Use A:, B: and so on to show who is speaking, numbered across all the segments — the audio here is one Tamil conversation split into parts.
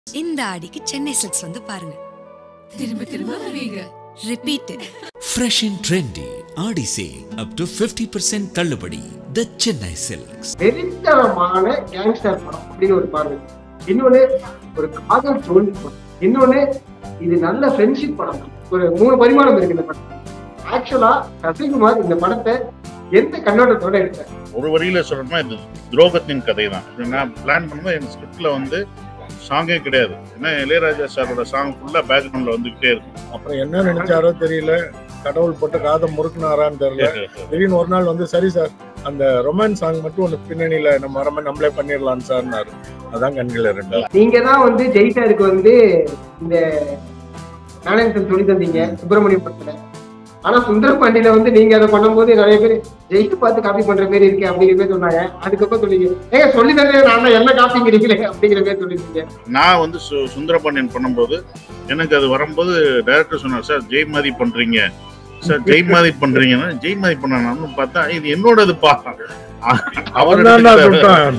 A: இந்த ஆடிக்கு சென்னை சில்க்ஸ் வந்து பாருங்க
B: திரும்ப திரும்ப வருவீங்க
A: repeat
C: Fresh and trendy Aadi sale up to 50% தள்ளுபடி The Chennai Silks.
D: வெறித்தனமான கேங்ஸ்டர் படம் அப்படின்னு ஒரு பார்வை இன்னொன்னு ஒரு காதல் தோல்வி படம் இன்னொன்னு இது நல்ல ஃப்ரெண்ட்ஷிப் படம் ஒரு மூணு பரிமாணம் இருக்கு இந்த படம் ஆக்சுவலா ரசிகுமார் இந்த படத்தை எந்த கண்ணோட்டத்தோட எடுத்தார்
E: ஒரு வரியில சொல்லணும்னா இது துரோகத்தின் கதை தான் இது நான் பிளான் பண்ணும்போது என் ஸ்கிரிப்ட்ல வந்து சாங்கே கிடையாது ஏன்னா இளையராஜா சாரோட சாங் ஃபுல்லா பேக்ரவுண்ட்ல வந்துகிட்டே
F: அப்புறம் என்ன நினைச்சாரோ தெரியல கடவுள் போட்டு காதை முறுக்குனாரான்னு தெரியல
E: இருக்கும்
F: திடீர்னு ஒரு நாள் வந்து சரி சார் அந்த ரொமான்ஸ் சாங் மட்டும் ஒன்று பின்னணியில நம்ம வரமே நம்மளே பண்ணிடலாம் சார்னாரு அதான் கண்கள் ரெண்டு
D: நீங்க தான் வந்து ஜெயிட்டாருக்கு வந்து இந்த நாணயத்தை சொல்லி தந்தீங்க சுப்பிரமணியம் படத்துல ஆனா சுந்தர பாண்டியில வந்து நீங்க அதை பண்ணும்போது நிறைய பேர் ஜெயிட்டு பார்த்து காப்பி பண்ற பேர் இருக்கு அப்படிங்கிற பேர் சொன்னாங்க அதுக்கப்புறம் சொன்னீங்க ஏங்க சொல்லி தந்தே நான் தான் என்ன காப்பிங்கிறீங்களே அப்படிங்கிற பேர் சொல்லிருக்கீங்க
E: நான் வந்து சு- சுந்தரபாண்டியன் பண்ணும்போது எனக்கு அது வரும்போது டைரக்டர் சொன்னார் சார் ஜெய் மாதிரி பண்றீங்க சார் ஜெய் மாதிரி பண்றீங்கன்னா ஜெய் மாதிரி பண்ணான்னு பார்த்தா இது என்னோடதுப்பா
F: அவன் தான்
E: எடுத்துக்கிட்டாரு.
F: சொல்லிட்டான்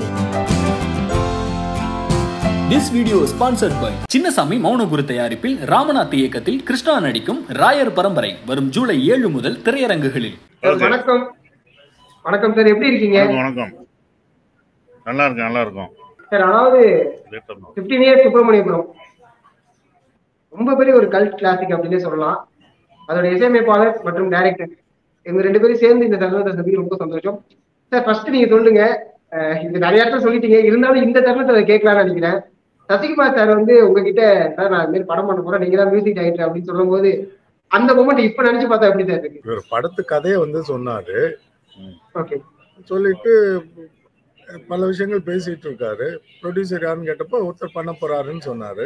G: this video sponsored by Chinnasamy Mounaguru தயாரிப்பில் ராமநாத் இயக்கத்தில் கிருஷ்ணா நடிக்கும் ராயர் பரம்பரை வரும் ஜூலை ஏழு முதல் திரையரங்குகளில்
D: சார்,
E: Okay.
D: வணக்கம் வணக்கம் சார் எப்படி இருக்கீங்க
E: வணக்கம், வணக்கம் நல்லா இருக்கும் நல்லா இருக்கும்
D: சார் அதாவது
E: Later தான்.
D: பிப்டீன் இயர்ஸ் சுப்பிரமணியபுரம் ரொம்ப பெரிய ஒரு கல்ட் கிளாசிக் அப்படின்னே சொல்லலாம் அதோட இசையமைப்பாளர் மற்றும் டைரக்டர் இவங்க ரெண்டு பேரும் சேர்ந்து இந்த தருணத்தை சந்திக்க ரொம்ப சந்தோஷம் சார் ஃபர்ஸ்ட் நீங்க சொல்லுங்க அஹ் இது நிறைய இடத்துல சொல்லிட்டீங்க இருந்தாலும் இந்த தருணத்தை அதை கேட்கலாம்னு நினைக்கிறேன் சசிகுமார் சார் வந்து உங்ககிட்ட சார் நான் இந்த மாதிரி படம் பண்ண போறேன் நீங்க தான் மியூசிக் டைரக்டர் அப்படின்னு சொல்லும்போது அந்த மொமெண்ட் இப்ப நினைச்சு பார்த்தா எப்படி சார் இருக்கு
F: இவர் படத்து கதையை வந்து சொன்னாரு
D: ஓகே
F: சொல்லிட்டு பல விஷயங்கள் பேசிட்டு இருக்காரு ப்ரொடியூசர் யாருன்னு கேட்டப்போ ஒருத்தர் பண்ண போறாருன்னு சொன்னாரு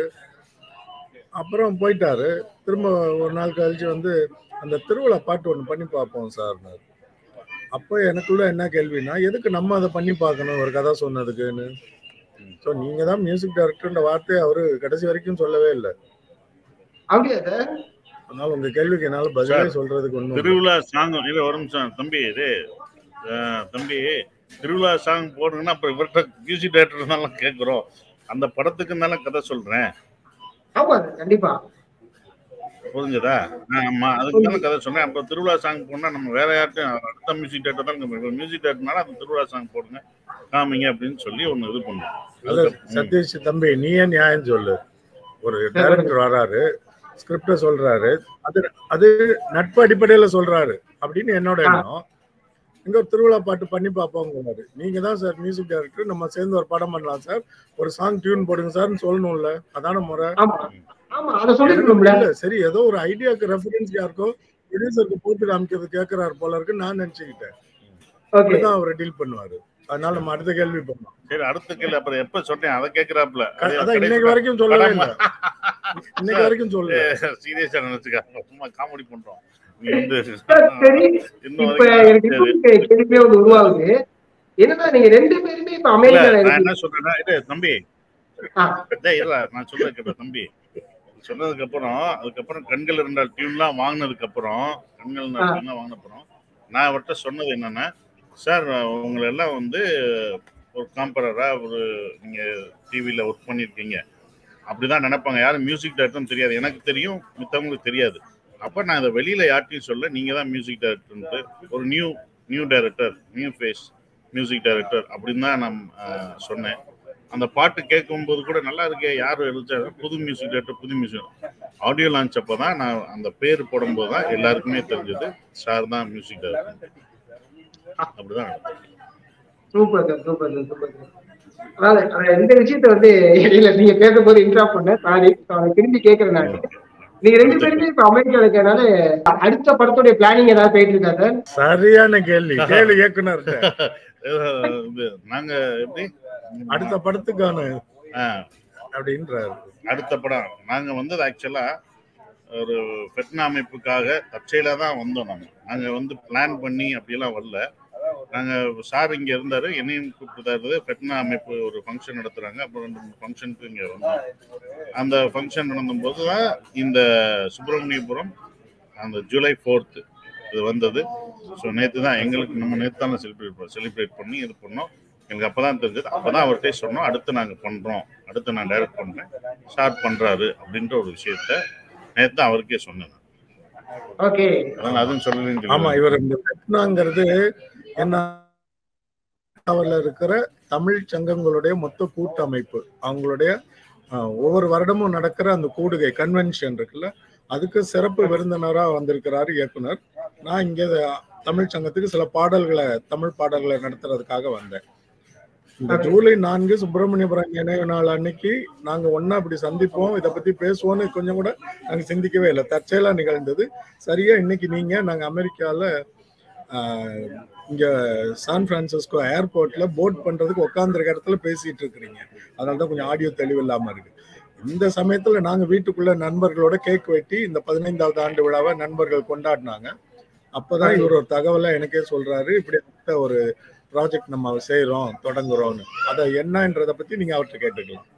F: அப்புறம் போயிட்டாரு திரும்ப ஒரு நாள் கழிச்சு வந்து அந்த திருவிழா பாட்டு ஒன்று பண்ணி பார்ப்போம் சார்னாரு அப்போ எனக்குள்ள என்ன கேள்வினா எதுக்கு நம்ம அதை பண்ணி பார்க்கணும் ஒரு கதை சொன்னதுக்குன்னு ஸோ நீங்க தான் மியூசிக் டைரக்டர்ன்ற வார்த்தையை அவரு கடைசி வரைக்கும் சொல்லவே இல்லை
D: அப்படியா சார்
F: அதனால உங்க கேள்விக்கு என்னால பதிலே சொல்றதுக்கு ஒன்றும்
E: திருவிழா சாங் இல்ல ஒரு நிமிஷம் தம்பி இது அஹ், தம்பி திருவிழா சாங் போடுங்கன்னா அப்புறம் இவர்கிட்ட மியூசிக் டைரக்டர் தான் கேட்குறோம் அந்த படத்துக்கு தானே கதை சொல்றேன்
D: ஆமா சார் கண்டிப்பா
E: புரிஞ்சதா நான் ஆமா அதுக்கு தானே கதை சொன்னேன் அப்போ திருவிழா சாங் போனா நம்ம வேற யார்ட்டும் அடுத்த மியூசிக் டேரக்டர் தான் மியூசிக் டேரக்டர்னால அந்த திருவிழா சாங் போடுங்க காமிங்க அப்படின்னு சொல்லி ஒன்று இது பண்ணும்
F: இல்ல, சதீஷ் தம்பி நீ ஏன் நியாயம் சொல்லு ஒரு டைரக்டர் வராரு ஸ்கிரிப்ட சொல்றாரு அது அது நட்பு அடிப்படையில சொல்றாரு அப்படின்னு என்னோட எண்ணம் இங்க ஒரு திருவிழா பாட்டு பண்ணி பார்ப்போங்கிறாரு நீங்க தான் சார் மியூசிக் டைரக்டர் நம்ம சேர்ந்து ஒரு படம் பண்ணலாம் சார் ஒரு சாங் டியூன் போடுங்க சார்னு சொல்லணும்ல அதான முறை
D: ஆமா ஆமா அதை சொல்லிருக்கணும்ல
F: இல்ல சரி ஏதோ ஒரு ஐடியாக்கு ரெஃபரன்ஸ் யாருக்கோ ப்ரொடியூசருக்கு போட்டு காமிக்கிறது கேட்கறாரு போல இருக்கு நான் நினைச்சுக்கிட்டேன்
D: ஓகே
F: அப்படிதான் அவர் டீல் பண்ணுவாரு அதனால நம்ம அடுத்த கேள்வி பண்ணோம்
E: சரி அடுத்த கேள்வி அப்புறம் எப்ப சொன்னேன் அதை கேட்கிறாப்புல
F: அதான் இன்னைக்கு வரைக்கும் சொல்லவே இல்லை இன்னைக்கு வரைக்கும் சொல்லல
E: சீரியஸா நினைச்சுக்க சும்மா காமெடி பண்றோம் நீ வந்து
D: சரி
E: இன்னும்
D: இப்ப எனக்கு இன்னொரு கே- கேள்வியே ஒண்ணு உருவாகுது என்னன்னா நீங்க ரெண்டு பேருமே இப்ப
E: இல்ல,
D: அமெரிக்கால
E: நான்
D: இருக்கீங்க
E: என்ன சொல்றேன்னா இது தம்பி
D: ஆ.
E: டேய், இல்ல நான் சொல்ல கேட்ட தம்பி சொன்னதுக்கு அப்புறம் அதுக்கப்புறம் கண்கள் இருந்தால் டியூன்லாம் வாங்கினதுக்கு அப்புறம் கண்கள்
D: ஆ.
E: இருந்தால் டியூன்லாம் வாங்கின அப்புறம் நான் அவர்கிட்ட சொன்னது என்னன்னா சார் உங்களை எல்லாம் வந்து ஒரு காம்பரரா ஒரு நீங்க டிவியில ஒர்க் பண்ணியிருக்கீங்க அப்படிதான் நினைப்பாங்க யாரும் மியூசிக் டைரக்டர்னு தெரியாது எனக்கு தெரியும் மித்தவங்களுக்கு தெரியாது அப்ப நான் இதை வெளியில யார்ட்டையும் சொல்ல நீங்க தான் மியூசிக் டைரக்டர்ன்ட்டு ஒரு new new director new face music director அப்படின்னு தான் நான் ஆஹ், சொன்னேன் அந்த பாட்டு கேட்கும்போது கூட நல்லா இருக்கே யார் எழுதிச்சா புது மியூசிக் டைரக்டர் புது மியூசிக் ஆடியோ லான்ச் அப்போ தான் நான் அந்த பேர் போடும்போது தான் எல்லாருக்குமே தெரிஞ்சது சார் தான் மியூசிக் டைரக்டர் அப்படிதான் நடந்தது.
D: Super sir super sir super sir அதாவது அஹ், இந்த விஷயத்த வந்து இடையில நீங்க பேசும்போது இன்ட்ராப் பண்ண சாரி திரும்பி கேட்கறேன் நான் நீங்க ரெண்டு பேருமே இப்ப அமெரிக்கால இருக்கனால அடுத்த படத்துடைய பிளானிங் ஏதாவது போயிட்டு இருக்கா சார்
F: சரியான கேள்வி கேள்வி இயக்குனர்
E: அஹ் இது நாங்க எப்படி
F: அடுத்த படத்துக்கான
E: ஆஹ்,
F: அப்படின்றாரு
E: அடுத்த படம் நாங்க வந்தது ஆக்சுவலா ஒரு பெட்னா அமைப்புக்காக தற்செயலா தான் வந்தோம் நாங்க நாங்க வந்து பிளான் பண்ணி அப்படியெல்லாம் வரல நாங்க சார் இங்க இருந்தாரு என்னையும் கூப்பிட்டாரு பெட்னா அமைப்பு ஒரு ஃபங்க்ஷன் நடத்துறாங்க அப்புறம் ரெண்டு மூணு ஃபங்க்ஷனுக்கு இங்க வந்தோம் அந்த ஃபங்க்ஷன் நடந்தும்போது தான் இந்த சுப்பிரமணியபுரம் அந்த ஜூலை ஃபோர்த்து இது வந்தது ஸோ நேற்று தான் எங்களுக்கு நம்ம நேற்று தானே செலிப்ரேட் செலிப்ரேட் பண்ணி இது பண்ணோம் எனக்கு அப்பதான் தெரிஞ்சது அப்பதான் அவர்கிட்ட சொன்னோம் அடுத்து நாங்க பண்றோம் அடுத்து நான் டைரக்ட் பண்றேன் ஸ்டார்ட் பண்றாரு அப்படின்ற ஒரு விஷயத்த நேத்து அவருக்கே சொன்னேன்
D: ஓகே
E: அதனால அதுவும் சொல்லலன்னு
F: ஆமா
E: சொல்லி
F: இவர் இந்த ரத்னாங்கிறது என்ன அவர்ல இருக்கிற தமிழ் சங்கங்களுடைய மொத்த கூட்டமைப்பு அவங்களுடைய ஆஹ், ஒவ்வொரு வருடமும் நடக்கிற அந்த கூடுகை கன்வென்ஷன் இருக்குல்ல அதுக்கு சிறப்பு விருந்தினராக வந்திருக்கிறாரு இயக்குனர் நான் இங்கே தமிழ் சங்கத்துக்கு சில பாடல்களை தமிழ் பாடல்களை நடத்துறதுக்காக வந்தேன் இந்த
D: Okay.
F: ஜூலை நான்கு சுப்பிரமணியபுரம் நினைவு நாள் அன்னைக்கு நாங்க ஒண்ணா இப்படி சந்திப்போம் இதை பத்தி பேசுவோம்னு கொஞ்சம் கூட நாங்க சிந்திக்கவே இல்லை தற்செயலா நிகழ்ந்தது சரியா இன்னைக்கு நீங்க நாங்க அமெரிக்கால ஆஹ், இங்க சான் பிரான்சிஸ்கோ ஏர்போர்ட்ல போட் பண்றதுக்கு உட்காந்துருக்க இடத்துல பேசிட்டு இருக்கிறீங்க அதனால தான் கொஞ்சம் ஆடியோ தெளிவு இல்லாம இருக்கு இந்த சமயத்துல நாங்க வீட்டுக்குள்ள நண்பர்களோட கேக் வெட்டி இந்த பதினைந்தாவது ஆண்டு விழாவை நண்பர்கள் கொண்டாடினாங்க அப்பதான் இவர் ஒரு தகவலை எனக்கே சொல்றாரு இப்படி அடுத்த ஒரு ப்ராஜெக்ட் நம்ம செய்யறோம் தொடங்குறோம்னு அதை என்னன்றத பத்தி நீங்க அவர்கிட்ட கேட்டுக்கலாம்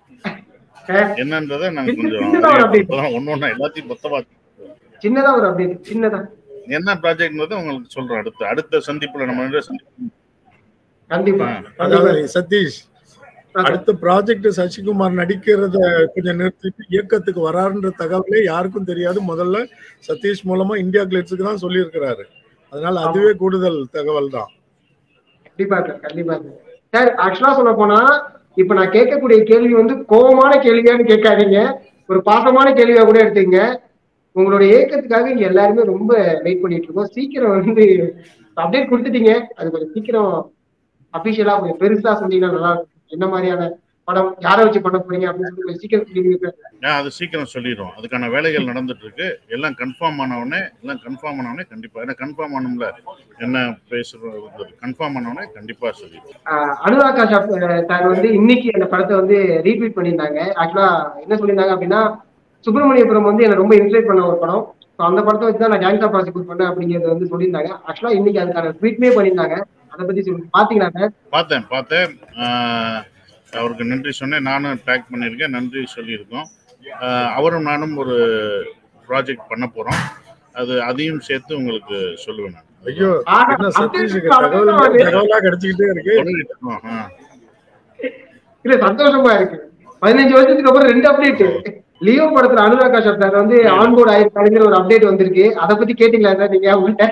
E: என்னன்றதை நாங்க கொஞ்சம்
D: சின்னதா ஒரு update.
E: ஒன்னு ஒண்ணா எல்லாத்தையும் மொத்தமா
D: சின்னதா ஒரு அப்டேட் சின்னதா
E: என்ன ப்ராஜெக்ட்ன்றதை உங்களுக்கு சொல்றேன் அடுத்து அடுத்த சந்திப்புல நம்ம ரெண்டு பேரும் சந்திப்போம்.
D: கண்டிப்பா
F: அதாவது சதீஷ் அடுத்த ப்ராஜெக்ட் சசிகுமார் நடிக்கிறத கொஞ்சம் நிறுத்திட்டு இயக்கத்துக்கு வராருன்ற தகவலே யாருக்கும் தெரியாது முதல்ல சதீஷ் மூலமா இந்தியா கிளிட்ஸுக்கு தான் சொல்லியிருக்கிறாரு அதனால அதுவே கூடுதல் தகவல் தான்
D: கண்டிப்பா சார் கண்டிப்பா சார் சார் ஆக்சுவலா சொல்ல போனா இப்ப நான் கேட்கக்கூடிய கேள்வி வந்து கோபமான கேள்வியான்னு கேட்காதீங்க ஒரு பாசமான கேள்வியா கூட எடுத்துங்க உங்களுடைய ஏக்கத்துக்காக இங்க எல்லாருமே ரொம்ப வெயிட் பண்ணிட்டு இருக்கோம் சீக்கிரம் வந்து அப்டேட் கொடுத்துட்டீங்க அது கொஞ்சம் சீக்கிரம் அபிஷியலா கொஞ்சம் பெருசா சொன்னீங்கன்னா நல்லா இருக்கும் என்ன மாதிரியான படம் யாரை வச்சு பண்ண போறீங்க அப்படின்னு சொல்லி கொஞ்சம் சீக்கிரம் சொல்லிடுங்க சார்
E: ஏன் அது சீக்கிரம் சொல்லிடுவோம் அதுக்கான வேலைகள் நடந்துட்டு இருக்கு எல்லாம் கன்ஃபார்ம் ஆன உடனே எல்லாம் கன்ஃபார்ம் ஆன உடனே கண்டிப்பா ஏன்னா கன்ஃபார்ம் ஆனும்ல என்ன பேசுறது கன்ஃபார்ம் ஆன உடனே கண்டிப்பா சொல்லிடுவோம்
D: ஆஹ் அனுராக் காஷ்யப் சார் வந்து இன்னைக்கு அந்த படத்தை வந்து ரீட்வீட் பண்ணியிருந்தாங்க ஆக்சுவலா என்ன சொல்லியிருந்தாங்க அப்படின்னா சுப்பிரமணியபுரம் வந்து என்ன ரொம்ப இன்ஸ்பைர் பண்ண ஒரு படம் ஸோ அந்த படத்தை வச்சு தான் நான் கேங்ஸா ப்ராசிக்யூட் பண்ணேன் அப்படிங்கறத வந்து சொல்லியிருந்தாங்க ஆக்சுவலா இன்னைக்கு அதுக்கான ட்வீட்மே பண்ணியிருந்தாங்க அதை பத்தி சொல்லி பாத்தீங்களா சார்
E: பார்த்தேன் பார்த்தேன் ஆஹ் அவருக்கு நன்றி சொன்னேன் நானும் டேக் பண்ணியிருக்கேன் நன்றி சொல்லியிருக்கோம் ஆஹ் அவரும் நானும் ஒரு ப்ராஜெக்ட் பண்ண போறோம் அது அதையும் சேர்த்து உங்களுக்கு சொல்லுவேன் நான்
F: ஐயோ
D: ஆனா,
F: என்ன சதீஷுக்கு
D: update
F: தகவல் மேல
D: update
F: தகவலா கிடைச்சிக்கிட்டே இருக்கு
E: சொல்லிட்டு இருக்கோம். ஆஹ்.
D: இல்ல சந்தோஷமா இருக்கு பதினஞ்சு வருஷத்துக்கு அப்புறம் ரெண்டு அப்டேட் லியோ படத்துல அனுராக் காஷ்யப் சார் வந்து ஆன்போர்ட் ஆயிருக்காருங்கிற ஒரு அப்டேட் வந்திருக்கு அதை பத்தி கேட்டீங்களா சார் நீங்க உங்கள்கிட்ட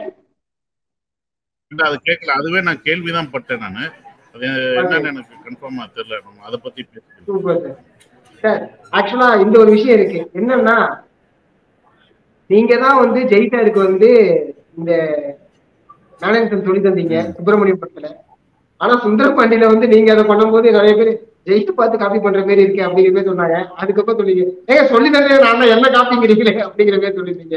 E: இல்ல அது கேட்கல அதுவே நான் கேள்விதான் பட்டேன் நான் அது என்னன்னு எனக்கு கன்ஃபார்மா தெரியல நம்ம அதை பத்தி பேசுறோம்
D: சூப்பர் சார் சார் ஆக்சுவலா இந்த ஒரு விஷயம் இருக்கு என்னன்னா நீங்க தான் வந்து ஜெயிட்டாருக்கு வந்து இந்த மேனேஜ்மெண்ட் சொல்லி தந்தீங்க சுப்பிரமணியம் படத்துல ஆனா சுந்தர பாண்டியில வந்து நீங்க அதை பண்ணும்போது நிறைய பேர் ஜெயிட்டு பார்த்து காப்பி பண்ற மாதிரி இருக்கு அப்படிங்கிற மாதிரி சொன்னாங்க அதுக்கப்புறம் சொன்னீங்க ஏங்க சொல்லி தந்தே நான் தான் என்ன காப்பிங்கிறீங்களே அப்படிங்கிற மாதிரி சொல்லிருந்தீங்க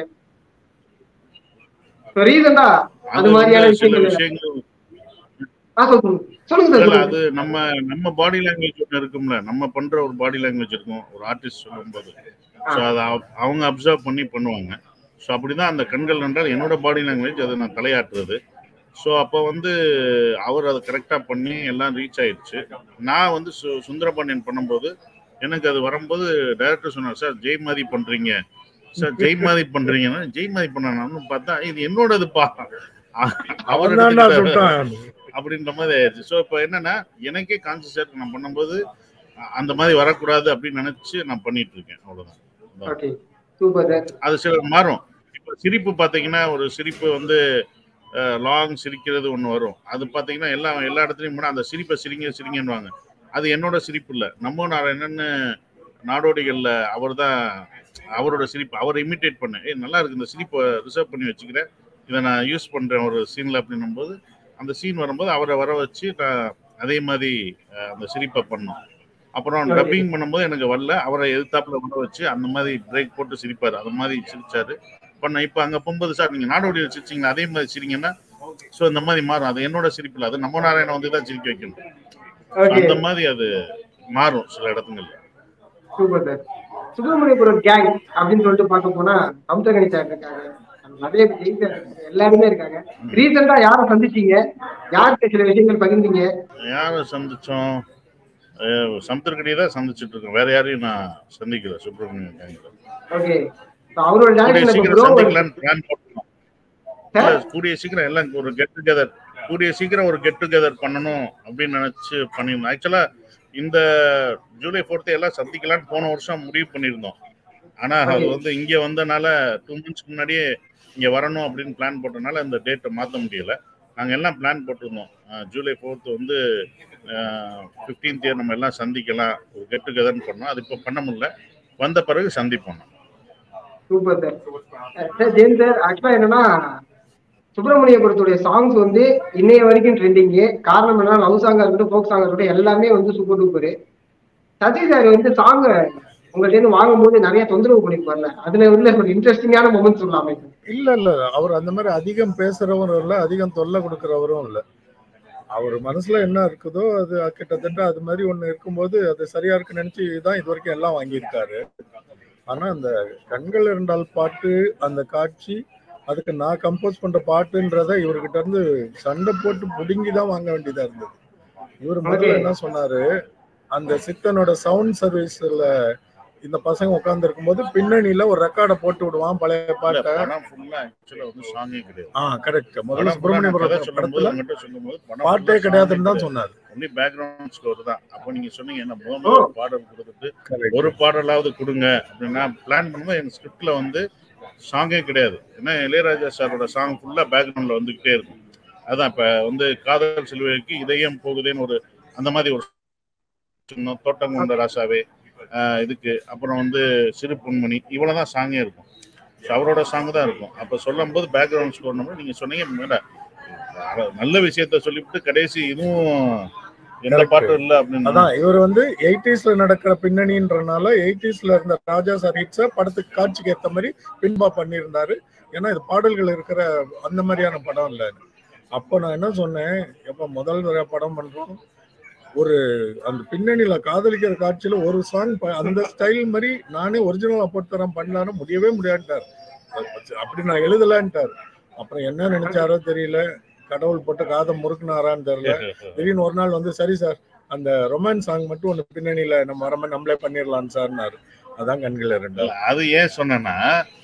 D: ரீசன்டா அது
E: அது
D: மாதிரியான
E: வந்து சில
D: விஷயங்கள்
E: விஷயங்கள்
D: ஆ, சொல்லுங்க சொல்லுங்க சார்
E: இல்ல
D: சொல்லுங்க
E: அது நம்ம நம்ம பாடி லாங்குவேஜ் ஒன்று இருக்கும்ல நம்ம பண்ற ஒரு பாடி லாங்குவேஜ் இருக்கும் ஒரு ஆர்டிஸ்ட் சொல்லும்போது ஸோ அதை அவ- அவங்க அப்சர்வ் பண்ணி பண்ணுவாங்க ஸோ அப்படிதான் அந்த கண்கள் என்றால் என்னோட பாடி லாங்குவேஜ் அதை நான் தலையாட்டுறது ஸோ அப்போ வந்து அவர் அதை கரெக்டாக பண்ணி எல்லாம் ரீச் ஆயிடுச்சு நான் வந்து சு சுந்தரபாண்டியன் பண்ணும்போது எனக்கு அது வரும்போது டைரக்டர் சொன்னார் சார் ஜெய் மாதிரி பண்றீங்க சார் ஜெய் மாதிரி பண்றீங்கன்னா ஜெய் மாதிரி பண்ணான்னு பார்த்தா இது என்னோடதுப்பா அவர்
F: அவன் தான்டா
E: எடுத்துக்கிட்டாரு.
F: சுட்டான்
E: அப்படின்ற மாதிரி ஆயிடுச்சு ஸோ இப்போ என்னன்னா எனக்கே கான்சியஸ் இருக்கு நான் பண்ணும்போது அ- அந்த மாதிரி வரக்கூடாது அப்படின்னு நினைச்சு நான் பண்ணிட்டு இருக்கேன் அவ்வளவுதான்
D: ஓகே சூப்பர் சார்
E: அது சில மாறும் இப்போ சிரிப்பு பார்த்தீங்கன்னா ஒரு சிரிப்பு வந்து லாங் சிரிக்கிறது ஒன்று வரும் அது பார்த்தீங்கன்னா எல்லா எல்லா இடத்துலையும் போனால் அந்த சிரிப்பை சிரிங்க சிரிங்கன்னுவாங்க அது என்னோட சிரிப்பு இல்லை நம்ம நான் என்னென்னு நாடோடிகளில் அவர் தான் அவரோட சிரிப்பு அவரை இமிட்டேட் பண்ணேன் ஏய் நல்லா இருக்கு இந்த சிரிப்பை ரிசர்வ் பண்ணி வச்சுக்கிறேன் இதை நான் யூஸ் பண்ணுறேன் ஒரு சீனில் அப்படின்னும் போது அந்த சீன் வரும்போது அவரை வர வச்சு நான் அதே மாதிரி அஹ், அந்த சிரிப்பை பண்ணோம் அப்புறம் டப்பிங் பண்ணும்போது எனக்கு வரல அவரை எதிர்த்தாப்புல வர வச்சு அந்த மாதிரி பிரேக் போட்டு சிரிப்பாரு அந்த மாதிரி சிரிச்சாரு பண்ண இப்போ அங்க போகும்போது சார் நீங்க நாடோடியில் சிரிச்சீங்களா அதே மாதிரி சிரிங்கன்னா ஸோ இந்த மாதிரி மாறும் அது என்னோட சிரிப்பு இல்லை அது நம்ம நாராயணன் வந்து தான் சிரிக்க வைக்கணும்
D: ஓகே
E: அந்த மாதிரி அது மாறும் சில இடத்துங்கள்ல
D: சூப்பர் சார் சுப்பிரமணியபுரம் கேங் அப்படின்னு சொல்லிட்டு பார்க்க போனா சமுத்திரகணி சார் இருக்காங்க நிறைய ஜெயின் சார் இருக்காங்க. எல்லாருமே இருக்காங்க ரீசெண்டா யாரை சந்திச்சீங்க யார்கிட்ட சில விஷயங்கள் பகிர்ந்தீங்க
E: யாரை சந்திச்சோம் சமுத்திரக்கடியை தான் சந்திச்சுட்டு இருக்கோம் வேற யாரையும் நான் சந்திக்கல சுப்பிரமணியன் கேங்கில்
D: ஓகே அவரோட
E: கூடிய
D: டேரக்ஷன்ல
E: சீக்கிரம்
D: ப்ரோ
E: சந்திக்கலாம்னு பிளான் போட்டோம் இல்ல, கூடிய சீக்கிரம் எல்லாம் ஒரு கெட் டுகெதர் கூடிய சீக்கிரம் ஒரு கெட் டுகெதர் பண்ணணும் அப்படின்னு நினைச்சு பண்ணியிருந்தோம் ஆக்சுவலா இந்த ஜூலை ஃபோர்த்து எல்லாம் சந்திக்கலாம்னு போன வருஷம் முடிவு பண்ணியிருந்தோம் ஆனா அது வந்து இங்க வந்தனால டூ மந்த்ஸ்க்கு முன்னாடியே இங்க வரணும் அப்படின்னு பிளான் போட்டனால இந்த டேட்டை மாற்ற முடியல நாங்க எல்லாம் பிளான் போட்டிருந்தோம் அஹ் ஜூலை ஃபோர்த் வந்து ஃபிஃப்டீன்த் இயர் நம்ம எல்லாம் சந்திக்கலாம் ஒரு கெட் டுகெதர்னு பண்ணோம் அது இப்போ பண்ண முடியல வந்த பிறகு சந்திப்போம்
D: super sir sir Jain sir ஆக்சுவலா என்னன்னா சுப்பிரமணியபுரத்துடைய சாங்ஸ் வந்து இன்னைய வரைக்கும் ட்ரெண்டிங்கு காரணம் என்ன லவ் சாங்கா இருக்கட்டும் ஃபோக் சாங்கா இருக்கட்டும் எல்லாமே வந்து சூப்பர் டூப்பர் சசி சார் வந்து சாங் உங்கள்ட்ட இருந்து வாங்கும்போது நிறைய தொந்தரவு பண்ணிருப்பார்ல அதுல உள்ள ஒரு இன்ட்ரெஸ்டிங்கான மொமெண்ட் சொல்லலாமே
F: இல்ல இல்ல அவர் அந்த மாதிரி அதிகம் பேசுறவரும் இல்ல அதிகம் தொல்லை கொடுக்கறவரும் இல்ல அவர் மனசுல என்ன இருக்குதோ அது கிட்டத்தட்ட அது மாதிரி ஒண்ணு இருக்கும்போது அது சரியா இருக்குன்னு நினைச்சு தான் இது வரைக்கும் எல்லாம் வாங்கியிருக்காரு ஆனா அந்த கண்கள் இரண்டால் பாட்டு அந்த காட்சி அதுக்கு நான் கம்போஸ் பண்ற பாட்டுன்றத இவர்கிட்ட இருந்து சண்டை போட்டு புடுங்கி தான் வாங்க வேண்டியதா இருந்தது இவர் முதல்ல
D: Okay.
F: என்ன சொன்னாரு அந்த சித்தனோட சவுண்ட் சர்வீஸ்ல இந்த பசங்க உட்கார்ந்து இருக்கும்போது பின்னணியில ஒரு ரெக்கார்டை போட்டு விடுவான் பழைய பாட்டை
E: படம் ஃபுல்லா ஆக்சுவலா வந்து சாங்கே கிடையாது
F: ஆ கரெக்ட் முதல்ல
E: படம் full-ஆ நான் கதை
F: சுப்பிரமணியபுரம்
E: சொல்லும்போது
F: படத்துல
E: உங்ககிட்ட சொல்லும்போது படம்
F: பாட்டே
E: full-ஆ
F: கிடையாதுன்னு தான்
E: song-ஏ
F: சொன்னாரு
E: ஒன்லி பேக்ரவுண்ட் ஸ்கோர் தான் அப்போ நீங்க சொன்னீங்க என்ன முதல்ல ஒரு பாடல் கொடுத்துட்டு
F: Correct.
E: ஒரு பாடலாவது கொடுங்க அப்படின்னா பிளான் பண்ணும்போது எங்க ஸ்கிரிப்ட்ல வந்து சாங்கே கிடையாது ஏன்னா இளையராஜா சாரோட சாங் ஃபுல்லா பேக்ரவுண்ட்ல வந்துகிட்டே இருக்கும் அதான் இப்ப வந்து காதல் சிலுவைக்கு இதயம் போகுதேன்னு ஒரு அந்த மாதிரி ஒரு சின்ன தோட்டம் கொண்ட ராசாவே ஆஹ் இதுக்கு அப்புறம் வந்து சிறு பொன்மணி இவ்வளவுதான் சாங்கே இருக்கும் So அவரோட சாங் தான் இருக்கும் அப்ப சொல்லும் போது பேக்ரவுண்ட் ஸ்கோர் நீங்க சொன்னீங்க மேல அஹ் நல்ல விஷயத்த சொல்லிவிட்டு கடைசி இதுவும் எந்த
F: Correct.
E: பாட்டும் இல்ல அப்படின்னு
F: அதான் இவர் வந்து எயிட்டிஸ்ல நடக்கிற பின்னணின்றனால எயிட்டிஸ்ல இருந்த ராஜா சார் ஹிட்ஸ படத்துக்கு காட்சிக்கு ஏத்த மாதிரி பின்பா பண்ணியிருந்தாரு ஏன்னா இது பாடல்கள் இருக்கிற அந்த மாதிரியான படம் இல்ல அப்போ நான் என்ன சொன்னேன் எப்ப முதல் தடவை படம் பண்றோம் ஒரு அந்த பின்னணியில காதலிக்கிற காட்சியில ஒரு சாங் அந்த ஸ்டைல் மாதிரி நானே ஒரிஜினலா போட்டு தரேன் பண்ணலான்னு முடியவே முடியாட்டார் அப்படி நான் எழுதலான்ட்டார் அப்புறம் என்ன நினைச்சாரோ தெரியல கடவுள் போட்டு காதை முறுக்குனாரான்னு தெரியல திடீர்னு ஒரு நாள் வந்து சரி சார் அந்த ரொமான்ஸ் சாங் மட்டும் ஒன்று பின்னணியில நம்ம வர மாதிரி நம்மளே பண்ணிடலாம் சார்னாரு அதான் கண்கள் ரெண்டு
E: அது ஏன் சொன்னேன்னா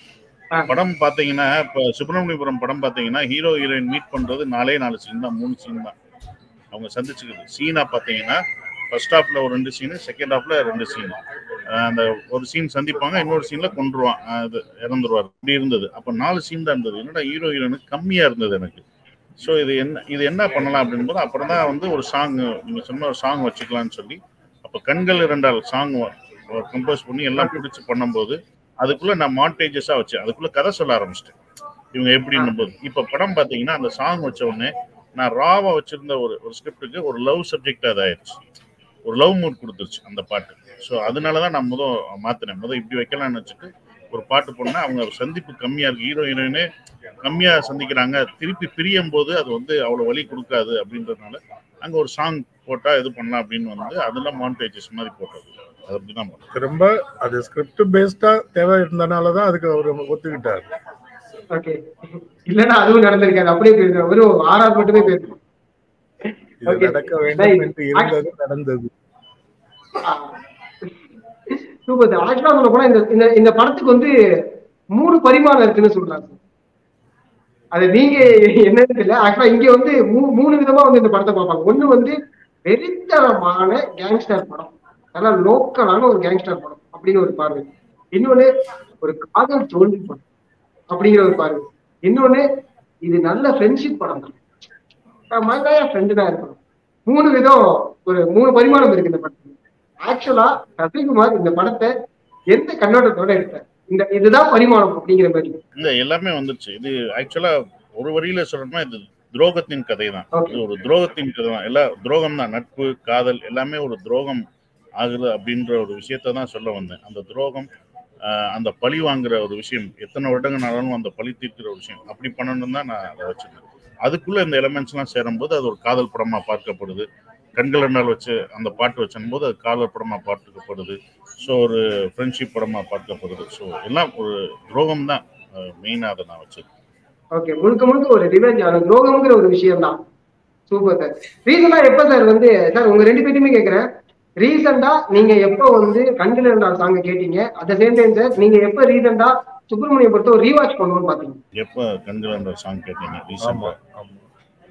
D: ஆ.
E: படம் பாத்தீங்கன்னா இப்ப சுப்பிரமணியபுரம் படம் பாத்தீங்கன்னா ஹீரோ ஹீரோயின் மீட் பண்றது நாலே நாலு சீன் தான் மூணு சீன் தான் அவங்க சந்திச்சுக்கிறது சீனா பாத்தீங்கன்னா ஃபர்ஸ்ட் ஹாஃப்ல ஒரு ரெண்டு சீனு செகண்ட் ஹாஃப்ல ரெண்டு சீன் அந்த ஒரு சீன் சந்திப்பாங்க இன்னொரு சீன்ல கொண்டுருவான் அது இறந்துருவார் இப்படி இருந்தது அப்ப நாலு சீன் தான் இருந்தது என்னடா ஹீரோ ஹீரோயினுக்கு கம்மியா இருந்தது எனக்கு ஸோ இது என்ன இது என்ன பண்ணலாம் அப்படின்போது அப்புறம் தான் வந்து ஒரு சாங் நீங்க சொன்ன ஒரு சாங் வச்சுக்கலாம்னு சொல்லி அப்ப கண்கள் இரண்டால் சாங் கம்போஸ் பண்ணி எல்லாம் பிடிச்சு பண்ணும்போது அதுக்குள்ள நான் மாண்டேஜஸா வச்சேன் அதுக்குள்ள கதை சொல்ல ஆரம்பிச்சிட்டேன் இவங்க எப்படின்னும் போது இப்ப படம் பாத்தீங்கன்னா அந்த சாங் வச்ச உடனே நான் ராவா வச்சிருந்த ஒரு ஒரு ஸ்கிரிப்டுக்கு ஒரு லவ் சப்ஜெக்ட் அதாயிருச்சு ஒரு லவ் மூட் கொடுத்துருச்சு அந்த பாட்டு ஸோ அதனாலதான் நான் முத மாத்தினேன் முத இப்படி வைக்கலாம்னு வச்சுட்டு ஒரு பாட்டு போனா அவங்க சந்திப்பு கம்மியா இருக்கு ஹீரோ ஹீரோயினே கம்மியா சந்திக்கிறாங்க திருப்பி பிரியும் போது அது வந்து அவ்வளவு வலி கொடுக்காது அப்படின்றதுனால அங்க ஒரு சாங் போட்டா இது பண்ணலாம் அப்படின்னு வந்து அதெல்லாம் மானிட்டைசேஷன் மாதிரி போட்டது அது அப்படிதான் பண்ணோம்.
F: திரும்ப அது ஸ்கிரிப்ட் பேஸ்டா தேவை இருந்தனால தான் அதுக்கு அவர் ஒத்துக்கிட்டாரு
D: ஓகே இல்லன்னா அதுவும் நடந்திருக்காது அப்படியே போயிருக்கோம் வெறும் ஆறாவது மட்டுமே போயிருக்கோம்
F: இது
D: Okay.
F: நடக்க வேண்டும் என்று இருந்தது நடந்தது
D: சூப்பர் சார் ஆக்சுவலா சொல்ல போனா இந்த இந்த இந்த படத்துக்கு வந்து மூணு பரிமாணம் இருக்குன்னு சொல்றாங்க அது நீங்க என்னன்னு தெரியல ஆக்சுவலா இங்க வந்து மூ- மூணு விதமா வந்து இந்த படத்தை பார்ப்பாங்க ஒண்ணு வந்து வெறித்தனமான கேங்ஸ்டர் படம் நல்லா லோக்கலான ஒரு கேங்ஸ்டர் படம் அப்படின்னு ஒரு பார்வை இன்னொன்னு ஒரு காதல் தோல்வி படம் அப்படிங்கிற ஒரு பார்வை இன்னொன்னு இது நல்ல ஃப்ரெண்ட்ஷிப் படம் தான் மகன் ஃப்ரெண்டு தான் இருக்கணும் மூணு விதம் ஒரு மூணு பரிமாணம் இருக்கு இந்த படத்துல ஆக்சுவலா சசிகுமார் இந்த படத்தை எந்த கண்ணோட்டத்தோட எடுத்தார் இந்த இதுதான் பரிமாணம் அப்படிங்கிற மாதிரி
E: இல்ல எல்லாமே வந்துருச்சு இது ஆக்சுவலா ஒரு வரியில சொல்லணும்னா இது துரோகத்தின் கதை தான்
D: Okay.
E: இது ஒரு துரோகத்தின் கதை தான் எல்லா துரோகம் தான் நட்பு காதல் எல்லாமே ஒரு துரோகம் ஆகுது அப்படின்ற ஒரு விஷயத்த தான் சொல்ல வந்தேன் அந்த துரோகம் ஆஹ், அந்த பழி வாங்குற ஒரு விஷயம் எத்தனை வருடங்களாலும் அந்த பழி தீர்க்கிற ஒரு விஷயம் அப்படி பண்ணணும் தான் நான் அதை வச்சிருந்தேன் அதுக்குள்ள இந்த எலமெண்ட்ஸ் எல்லாம் சேரும்போது அது ஒரு காதல் படமா பார்க்கப்படுது கண்கள் ரெண்டால் வச்சு அந்த பாட்டு வச்சும் போது அது காதல் படமா பார்க்கப்படுது ஸோ ஒரு ஃப்ரெண்ட்ஷிப் படமா பார்க்கப்படுது ஸோ எல்லாம் ஒரு துரோகம் தான் மெயினாக அதை நான் வச்சிருக்கேன்
D: ஓகே முழுக்க முழுக்க ஒரு ரிவெஞ்ச் அந்த துரோகம்ங்கிற ஒரு விஷயம் தான் சூப்பர் சார் ரீசெண்டா எப்ப சார் வந்து சார் உங்க ரெண்டு பேருமே கேக்குறேன் ரீசெண்டா நீங்க எப்ப வந்து கண்கள் ரெண்டால் சாங்க கேட்டீங்க அட் சேம் டைம் சார் நீங்க எப்ப ரீசெண்டா சுப்பிரமணியம் பொறுத்த ஒரு ரீவாச் பண்ணுவோம்னு பாத்தீங்க
E: எப்போ கண்கள் என்ற சாங் கேட்டீங்க
F: ஆமா
E: ரீசெண்டாக
F: ஆமா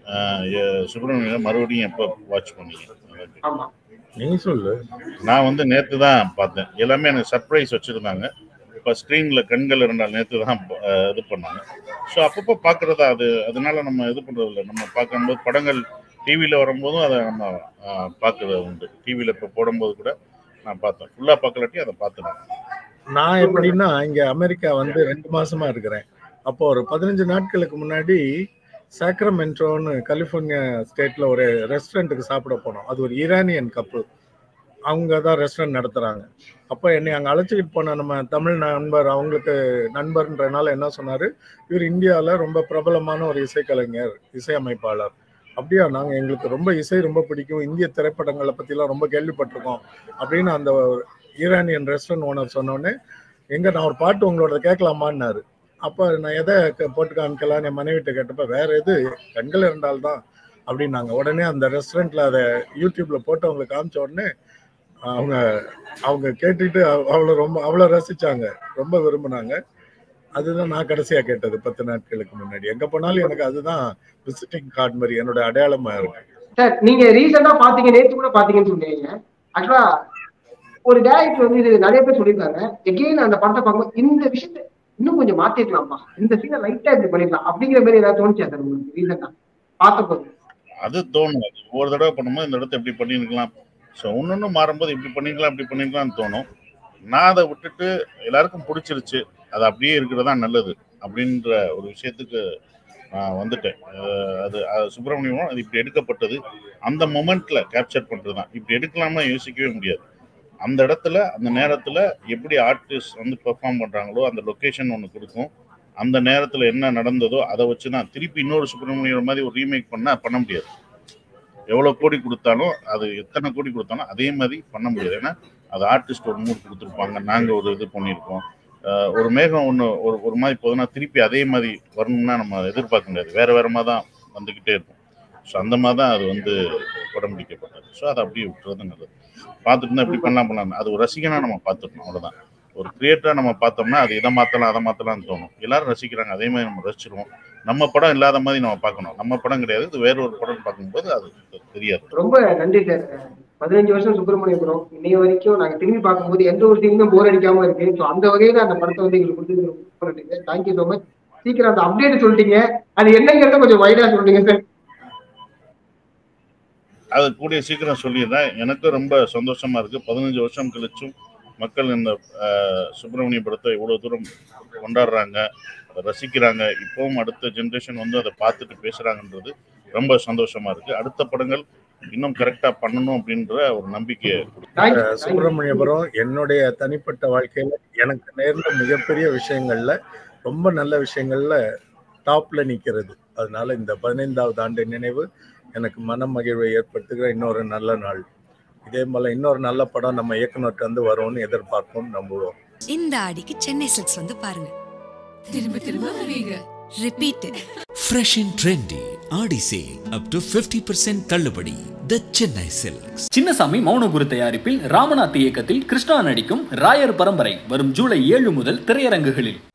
E: அஹ், எ- சுப்பிரமணியம் மறுபடியும் எப்போ வாட்ச் பண்ணீங்க
D: ஆமா
F: நீ சொல்லு
E: நான் வந்து நேற்று தான் பார்த்தேன் எல்லாமே எனக்கு சர்ப்ரைஸ் வச்சுருந்தாங்க இப்போ ஸ்க்ரீனில் கண்கள் இருந்தால் நேற்று தான் அஹ், இது பண்ணாங்க ஸோ அப்பப்போ பார்க்குறதா அது அதனால நம்ம இது பண்ணுறதில்ல நம்ம பார்க்கும்போது படங்கள் டிவியில் வரும்போதும் அதை நம்ம பார்க்குறது உண்டு டிவியில் இப்போ போடும்போது கூட நான் பார்த்தேன் ஃபுல்லாக பார்க்கலாட்டி அதை பார்த்துனேன்
F: நான் எப்படின்னா இங்க அமெரிக்கா வந்து ரெண்டு மாசமா இருக்கிறேன் அப்போ ஒரு பதினஞ்சு நாட்களுக்கு முன்னாடி சாக்ரமென்ட்ரோன்னு கலிஃபோர்னியா ஸ்டேட்ல ஒரு ரெஸ்டாரண்ட்டுக்கு சாப்பிட போனோம் அது ஒரு ஈரானியன் கப்பல் அவங்க தான் ரெஸ்டாரண்ட் நடத்துறாங்க அப்போ என்னை அங்கே அழைச்சிக்கிட்டு போன நம்ம தமிழ் நண்பர் அவங்களுக்கு நண்பர்ன்றனால என்ன சொன்னாரு இவர் இந்தியாவில் ரொம்ப பிரபலமான ஒரு இசைக்கலைஞர் இசையமைப்பாளர் அப்படியா நாங்கள் எங்களுக்கு ரொம்ப இசை ரொம்ப பிடிக்கும் இந்திய திரைப்படங்களை பற்றிலாம் ரொம்ப கேள்விப்பட்டிருக்கோம் அப்படின்னு அந்த ஈரானியன் ரெஸ்டாரண்ட் ஓனர் சொன்னோடனே எங்க நான் ஒரு பாட்டு உங்களோட கேட்கலாமான்னாரு அப்போ நான் எதை க- போட்டு காமிக்கலாம் என் மனைவிட்ட கேட்டப்ப வேற எது கண்கள் இருந்தால்தான் அப்படின்னாங்க உடனே அந்த ரெஸ்டாரண்ட்ல அதை யூடியூப்ல போட்டு அவங்களுக்கு காமிச்ச உடனே அவங்க அவங்க கேட்டுட்டு அவ- அவ்வளோ ரொம்ப அவ்வளோ ரசிச்சாங்க ரொம்ப விரும்பினாங்க அதுதான் நான் கடைசியா கேட்டது பத்து நாட்களுக்கு முன்னாடி எங்க போனாலும் எனக்கு அதுதான் விசிட்டிங் கார்டு மாதிரி என்னோட அடையாளமா இருக்கு
D: சார் நீங்க ரீசெண்டா பாத்தீங்க நேத்து கூட பாத்தீங்கன்னு சொன்னீங்க ஆக்சுவலா ஒரு டேரக்டர் வந்து இது நிறைய பேர் சொல்லியிருக்காங்க எகெயின் அந்த படத்தை பார்க்கும்போது இந்த விஷயத்த இன்னும் கொஞ்சம் மாத்திருக்கலாம்ப்பா இந்த சீனை லைட்டா இப்படி பண்ணிக்கலாம் அப்படிங்கிற மாதிரி ஏதாவது தோணுச்சா சார் உங்களுக்கு ரீசெண்டா பார்த்த போது
E: அது தோணும் அது ஒவ்வொரு தடவை பண்ணும்போது இந்த இடத்த இப்படி பண்ணியிருக்கலாம் ஸோ ஒன்று மாறும்போது இப்படி பண்ணிருக்கலாம் இப்படி பண்ணிருக்கலாம்னு தோணும் நான் அதை விட்டுட்டு எல்லாருக்கும் பிடிச்சிருச்சு அது அப்படியே இருக்கிறதா நல்லது அப்படின்ற ஒரு விஷயத்துக்கு நான் வந்துட்டேன் அஹ் அது அது சுப்பிரமணியம் அது இப்படி எடுக்கப்பட்டது அந்த மொமெண்ட்ல கேப்சர் பண்றது தான் இப்படி எடுக்கலாம்னா யோசிக்கவே முடியாது அந்த இடத்துல அந்த நேரத்துல எப்படி ஆர்டிஸ்ட் வந்து பெர்ஃபார்ம் பண்றாங்களோ அந்த லொகேஷன் ஒன்று கொடுக்கும் அந்த நேரத்துல என்ன நடந்ததோ அதை வச்சு தான் திருப்பி இன்னொரு சுப்பிரமணியம் மாதிரி ஒரு ரீமேக் பண்ணா பண்ண முடியாது எவ்வளவு கோடி கொடுத்தாலும் அது எத்தனை கோடி கொடுத்தாலும் அதே மாதிரி பண்ண முடியாது ஏன்னா அது ஆர்டிஸ்ட் ஒரு மூட் கொடுத்துருப்பாங்க நாங்க ஒரு இது பண்ணியிருக்கோம் அஹ் ஒரு மேகம் ஒன்று ஒரு ஒரு மாதிரி போதுன்னா திருப்பி அதே மாதிரி வரணும்னா நம்ம எதிர்பார்க்க முடியாது வேற வேற மாதிரி தான் வந்துக்கிட்டே இருக்கும் ஸோ அந்த மாதிரி தான் அது வந்து படம் பிடிக்கப்பட்டது ஸோ அதை அப்படியே விட்டுறது நல்லது பார்த்துட்டு இருந்தா இப்படி பண்ணலாம் பண்ணலாம் அது ஒரு ரசிகனா நம்ம பார்த்துக்கணும் அவ்வளவுதான் ஒரு கிரியேட்டரா நம்ம பார்த்தோம்னா அது இதை மாத்தலாம் அதை மாத்தலாம்னு தோணும் எல்லாரும் ரசிக்கிறாங்க அதே மாதிரி நம்ம ரசிச்சிருவோம் நம்ம படம் இல்லாத மாதிரி நம்ம பார்க்கணும் நம்ம படம் கிடையாது இது வேற ஒரு படம் பார்க்கும்போது அது தெரியாது
D: ரொம்ப நன்றி சார் பதினஞ்சு வருஷம் சுப்பிரமணியபுரம் இன்னைய வரைக்கும் நாங்க திரும்பி பார்க்கும்போது எந்த ஒரு சீனும் போர் அடிக்காம இருக்கு ஸோ அந்த வகையில அந்த படத்தை வந்து எங்களுக்கு கொடுத்து ரொம்ப நன்றி சார் தேங்க்யூ ஸோ மச் சீக்கிரம் அந்த அப்டேட் சொல்லிட்டீங்க அது என்னங்கிறத கொஞ்சம் வைடா சொல்றீங்க சார்
E: அது கூடிய சீக்கிரம் சொல்லிடுறேன் எனக்கும் ரொம்ப சந்தோஷமா இருக்கு பதினஞ்சு வருஷம் கழிச்சும் மக்கள் இந்த அஹ், சுப்பிரமணிய படத்தை இவ்வளவு தூரம் கொண்டாடுறாங்க அதை ரசிக்கிறாங்க இப்பவும் அடுத்த ஜென்ரேஷன் வந்து அதை பார்த்துட்டு பேசுறாங்கன்றது ரொம்ப சந்தோஷமா இருக்கு அடுத்த படங்கள் இன்னும் கரெக்டா பண்ணணும் அப்படின்ற ஒரு நம்பிக்கையை கொடுக்கும்
D: தேங்க்யூ
F: சுப்பிரமணியபுரம் என்னுடைய தனிப்பட்ட வாழ்க்கையில எனக்கு நேர்ந்த மிகப்பெரிய விஷயங்கள்ல ரொம்ப நல்ல விஷயங்கள்ல டாப்ல நிக்கிறது அதனால இந்த பதினைந்தாவது ஆண்டு நினைவு எனக்கு மன மகிழ்வை ஏற்படுத்துகிற இன்னொரு நல்ல நாள் இதே போல இன்னொரு நல்ல படம் நம்ம இயக்குனர்கிட்ட வந்து வரும்னு எதிர்பார்ப்போம் நம்புவோம்
A: இந்த ஆடிக்கு சென்னை சில்க்ஸ் வந்து பாருங்க
B: திரும்ப திரும்ப வருவீங்க
A: repeat
C: Fresh and trendy Aadi sale up to 50% தள்ளுபடி The Chennai Silks.
G: Chinnasamy Mounaguru தயாரிப்பில் ராமநாத் இயக்கத்தில் கிருஷ்ணா நடிக்கும் ராயர் பரம்பரை வரும் ஜூலை ஏழு முதல் திரையரங்குகளில்